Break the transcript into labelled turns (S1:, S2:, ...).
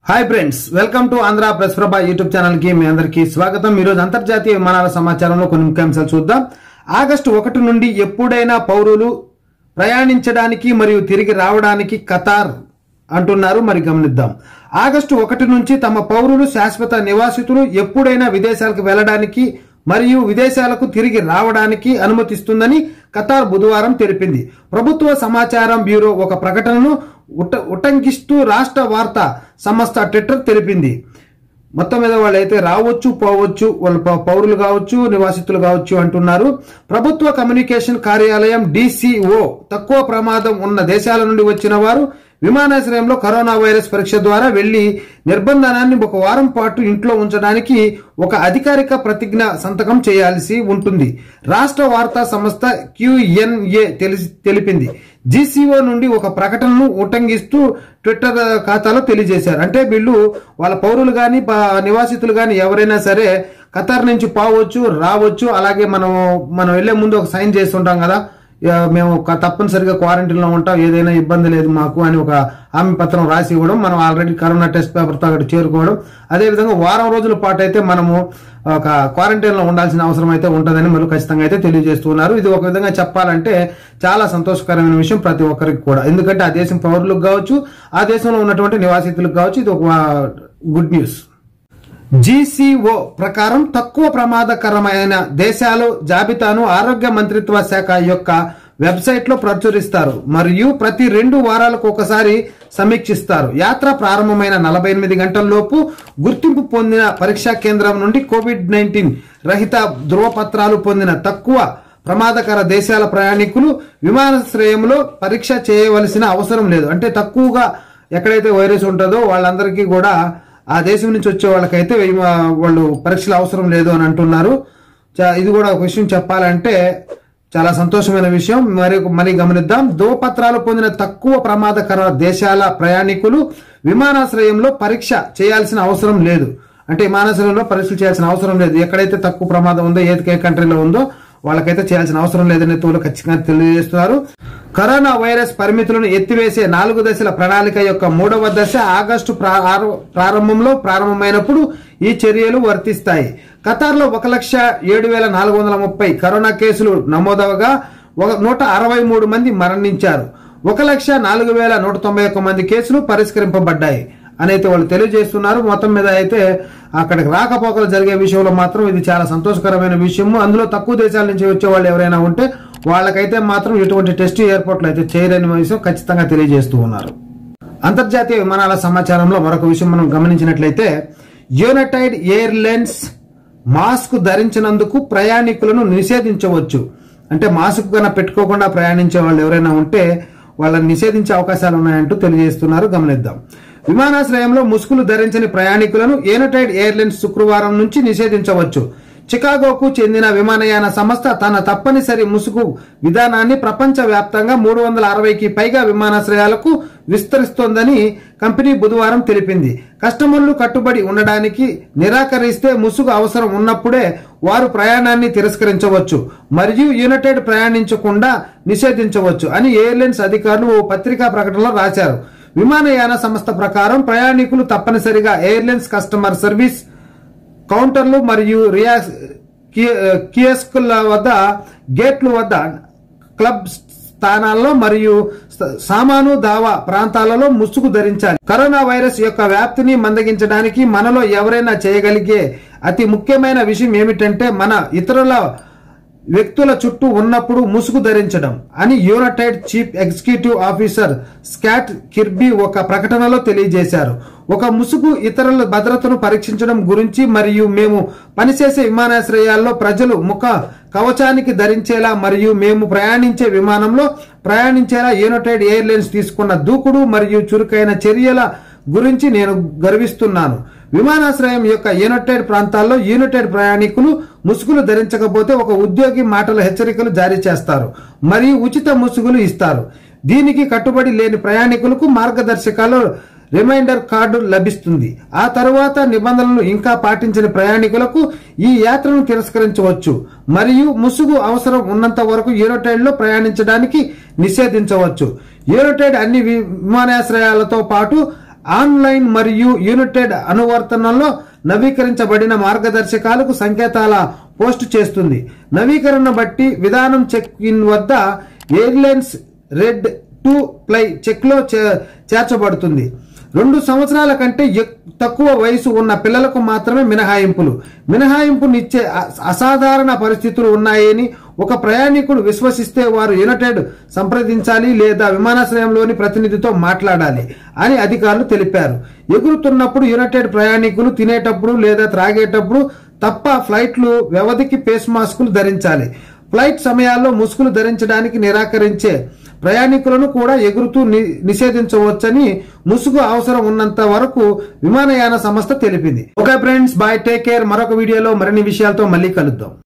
S1: hi friends welcome to Andhra press Prabha YouTube channel కి మీ అందరికీ స్వాగతం ఈరోజు అంతర్జాతీయ విమానాల సమాచారంలో కొన్ని ముఖ్యాంశాలు చూద్దాం ఆగస్టు ఒకటి నుండి ఎప్పుడైనా పౌరులు ప్రయాణించడానికి మరియు తిరిగి రావడానికి కతార్ అంటున్నారు మరి గమనిద్దాం ఆగస్టు ఒకటి నుంచి తమ పౌరులు శాశ్వత నివాసితులు ఎప్పుడైనా విదేశాలకు వెళ్ళడానికి మరియు విదేశాలకు తిరిగి రావడానికి అనుమతిస్తుందని ఖతార్ బుధవారం తెలిపింది ప్రభుత్వ సమాచారం బ్యూరో ఒక ప్రకటనను ఉట ఉటంకిస్తూ రాష్ట్ర వార్తా సంస్థ ట్విట్టర్ తెలిపింది మొత్తం మీద వాళ్ళు అయితే రావచ్చు పోవచ్చు వాళ్ళ ప- పౌరులు కావచ్చు నివాసితులు కావచ్చు అంటున్నారు ప్రభుత్వ కమ్యూనికేషన్ కార్యాలయం డిసిఓ తక్కువ ప్రమాదం ఉన్న దేశాల నుండి వచ్చిన వారు విమానాశ్రయంలో కరోనా వైరస్ పరీక్ష ద్వారా వెళ్లి నిర్బంధనాన్ని ఒక వారం పాటు ఇంట్లో ఉంచడానికి ఒక అధికారిక ప్రతిజ్ఞ సంతకం చేయాల్సి ఉంటుంది రాష్ట్ర వార్తా సంస్థ క్యూఎన్ఏ తెలిసి తెలిపింది జీసీఓ నుండి ఒక ప్రకటనను ఉటంకిస్తూ ట్విట్టర్ ఖాతాలో తెలియజేశారు అంటే వీళ్ళు వాళ్ళ పౌరులు కానీ నివాసితులు కానీ ఎవరైనా సరే ఖతార్ నుంచి పోవచ్చు రావచ్చు అలాగే మనం మనం వెళ్లే ముందు ఒక సైన్ చేస్తుంటాం కదా యా, మేము ఒక తప్పనిసరిగా క్వారంటైన్ లో ఉంటాం ఏదైనా ఇబ్బంది లేదు మాకు అని ఒక హామీ పత్రం రాసి ఇవ్వడం మనం ఆల్రెడీ కరోనా టెస్ట్ పేపర్ తో అక్కడ చేరుకోవడం అదే విధంగా వారం రోజుల పాటు అయితే మనము ఒక క్వారంటైన్ లో ఉండాల్సిన అవసరం అయితే ఉంటుందని మనం ఖచ్చితంగా అయితే తెలియజేస్తున్నారు ఇది ఒక విధంగా చెప్పాలంటే చాలా సంతోషకరమైన విషయం ప్రతి ఒక్కరికి కూడా ఎందుకంటే ఆ దేశం పౌరులకు కావచ్చు ఆ దేశంలో ఉన్నటువంటి నివాసితులకు కావచ్చు ఇది ఒక గుడ్ న్యూస్ జీసీఓ ప్రకారం తక్కువ ప్రమాదకరమైన దేశాలు జాబితాను ఆరోగ్య మంత్రిత్వ శాఖ యొక్క వెబ్సైట్ లో ప్రచురిస్తారు మరియు ప్రతి రెండు వారాలకు ఒకసారి సమీక్షిస్తారు యాత్ర ప్రారంభమైన నలభై ఎనిమిది గంటల్లోపు గుర్తింపు పొందిన పరీక్షా కేంద్రం నుండి కోవిడ్ నైన్టీన్ రహిత ధృవపత్రాలు పొందిన తక్కువ ప్రమాదకర దేశాల ప్రయాణికులు విమానాశ్రయంలో పరీక్ష చేయవలసిన అవసరం లేదు అంటే తక్కువగా ఎక్కడైతే వైరస్ ఉంటుందో వాళ్ళందరికీ కూడా ఆ దేశం నుంచి వచ్చే వాళ్ళకైతే విమా- వాళ్ళు పరీక్షలు అవసరం లేదు అని అంటున్నారు చా- ఇది కూడా ఒక విషయం చెప్పాలంటే చాలా సంతోషమైన విషయం మరి మరి గమనిద్దాం ధృవపత్రాలు పొందిన తక్కువ ప్రమాదకర దేశాల ప్రయాణికులు విమానాశ్రయంలో పరీక్ష చేయాల్సిన అవసరం లేదు అంటే విమానాశ్రయంలో పరీక్షలు చేయాల్సిన అవసరం లేదు ఎక్కడైతే తక్కువ ప్రమాదం ఉందో ఏది ఏ కంట్రీలో ఉందో వాళ్ళకైతే చేయాల్సిన అవసరం లేదని తోలు ఖచ్చితంగా తెలియజేస్తున్నారు కరోనా వైరస్ పరిమితులను ఎత్తివేసే నాలుగు దశల ప్రణాళిక యొక్క మూడవ దశ ఆగస్టు ప్రా- ఆరు- ప్రారంభంలో ప్రారంభమైనప్పుడు ఈ చర్యలు వర్తిస్తాయి ఖతార్లో ఒక లక్ష ఏడు వేల నాలుగు వందల ముప్పై కరోనా కేసులు నమోదవగా ఒక నూట అరవై మూడు మంది మరణించారు ఒక లక్ష నాలుగు వేల నూట తొంభై ఒక్క మంది కేసులు పరిష్కరింపబడ్డాయి అని అయితే వాళ్ళు తెలియజేస్తున్నారు మొత్తం మీద అయితే అక్కడికి రాకపోకలు జరిగే విషయంలో మాత్రం ఇది చాలా సంతోషకరమైన విషయము అందులో తక్కువ దేశాల నుంచి వచ్చే వాళ్ళు ఎవరైనా ఉంటే వాళ్ళకైతే మాత్రం ఎటువంటి టెస్ట్ ఎయిర్పోర్ట్లు అయితే చేయరని విషయం ఖచ్చితంగా తెలియజేస్తూ ఉన్నారు అంతర్జాతీయ విమానాల సమాచారంలో మరొక విషయం మనం గమనించినట్లయితే యునైటెడ్ ఎయిర్లైన్స్ మాస్క్ ధరించినందుకు ప్రయాణికులను నిషేధించవచ్చు అంటే మాస్క్ కన్నా పెట్టుకోకుండా ప్రయాణించే వాళ్ళు ఎవరైనా ఉంటే వాళ్ళని నిషేధించే అవకాశాలు ఉన్నాయంటూ తెలియజేస్తున్నారు గమనిద్దాం విమానాశ్రయంలో ముసుగులు ధరించని ప్రయాణికులను యునైటెడ్ ఎయిర్లైన్స్ శుక్రవారం నుంచి నిషేధించవచ్చు చికాగోకు చెందిన విమానయాన సంస్థ తన తప్పనిసరి ముసుగు విధానాన్ని ప్రపంచ వ్యాప్తంగా మూడు వందల అరవైకి పైగా విమానాశ్రయాలకు విస్తరిస్తోందని కంపెనీ బుధవారం తెలిపింది కస్టమర్లు కట్టుబడి ఉండడానికి నిరాకరిస్తే ముసుగు అవసరం ఉన్నప్పుడే వారు ప్రయాణాన్ని తిరస్కరించవచ్చు మరియు యునైటెడ్ ప్రయాణించకుండా నిషేధించవచ్చు అని ఎయిర్లైన్స్ అధికారులు ఓ పత్రికా ప్రకటనలో రాశారు విమానయాన సంస్థ ప్రకారం ప్రయాణికులు తప్పనిసరిగా ఎయిర్లైన్స్ కస్టమర్ సర్వీస్ కౌంటర్లు మరియు రియా కి- కియస్కుల వద్ద గేట్ల వద్ద క్లబ్ స్థానాల్లో మరియు స- సామాను దావా ప్రాంతాలలో ముసుగు ధరించాలి కరోనా వైరస్ యొక్క వ్యాప్తిని మందగించడానికి మనలో ఎవరైనా చేయగలిగే అతి ముఖ్యమైన విషయం ఏమిటంటే మన ఇతరుల వ్యక్తుల చుట్టూ ఉన్నప్పుడు ముసుగు ధరించడం అని United chief executive officer Scott Kirby ఒక ప్రకటనలో తెలియజేశారు ఒక ముసుగు ఇతరుల భద్రతను పరీక్షించడం గురించి మరియు మేము పనిచేసే విమానాశ్రయాల్లో ప్రజలు ముఖ కవచానికి ధరించేలా మరియు మేము ప్రయాణించే విమానంలో ప్రయాణించేలా యునైటెడ్ ఎయిర్లైన్స్ తీసుకున్న దూకుడు మరియు చురుకైన చర్యల గురించి నేను గర్విస్తున్నాను విమానాశ్రయం యొక్క యునైటెడ్ ప్రాంతాల్లో యునైటెడ్ ప్రయాణికులు ముసుగులు ధరించకపోతే ఒక ఉద్యోగి మాటల హెచ్చరికలు జారీ చేస్తారు మరియు ఉచిత ముసుగులు ఇస్తారు దీనికి కట్టుబడి లేని ప్రయాణికులకు మార్గదర్శకాలు రిమైండర్ కార్డు లభిస్తుంది ఆ తరువాత నిబంధనలు ఇంకా పాటించని ప్రయాణికులకు ఈ యాత్రను తిరస్కరించవచ్చు మరియు ముసుగు అవసరం ఉన్నంత వరకు యూరోటైడ్ లో ప్రయాణించడానికి నిషేధించవచ్చు యూరోటైడ్ అన్ని వి- విమానాశ్రయాలతో పాటు ఆన్లైన్ మరియు యునైటెడ్ అనువర్తనంలో నవీకరించబడిన మార్గదర్శకాలకు సంకేతాల పోస్ట్ చేస్తుంది నవీకరణ బట్టి విధానం చెక్ ఇన్ వద్ద ఎయిర్లైన్స్ రెడ్ టు ప్లై చెక్లో చే- చేర్చబడుతుంది రెండు సంవత్సరాల కంటే ఎక్- తక్కువ వయసు ఉన్న పిల్లలకు మాత్రమే మినహాయింపులు మినహాయింపునిచ్చే అ- అసాధారణ పరిస్థితులు ఉన్నాయని ఒక ప్రయాణికుడు విశ్వసిస్తే వారు యునైటెడ్ సంప్రదించాలి లేదా విమానాశ్రయంలోని ప్రతినిధితో మాట్లాడాలి అని అధికారులు తెలిపారు ఎగురుతున్నప్పుడు యునైటెడ్ ప్రయాణికులు తినేటప్పుడు లేదా త్రాగేటప్పుడు తప్ప ఫ్లైట్లు వ్యవధికి ఫేస్ మాస్కులు ధరించాలి ఫ్లైట్ సమయాల్లో ముసుగులు ధరించడానికి నిరాకరించే ప్రయాణికులను కూడా ఎగురుతూ ని- నిషేధించవచ్చని ముసుగు అవసరం ఉన్నంత వరకు విమానయాన సంస్థ తెలిపింది okay friends bye take care మరొక వీడియోలో మరిన్ని విషయాలతో మళ్ళీ కలుద్దాం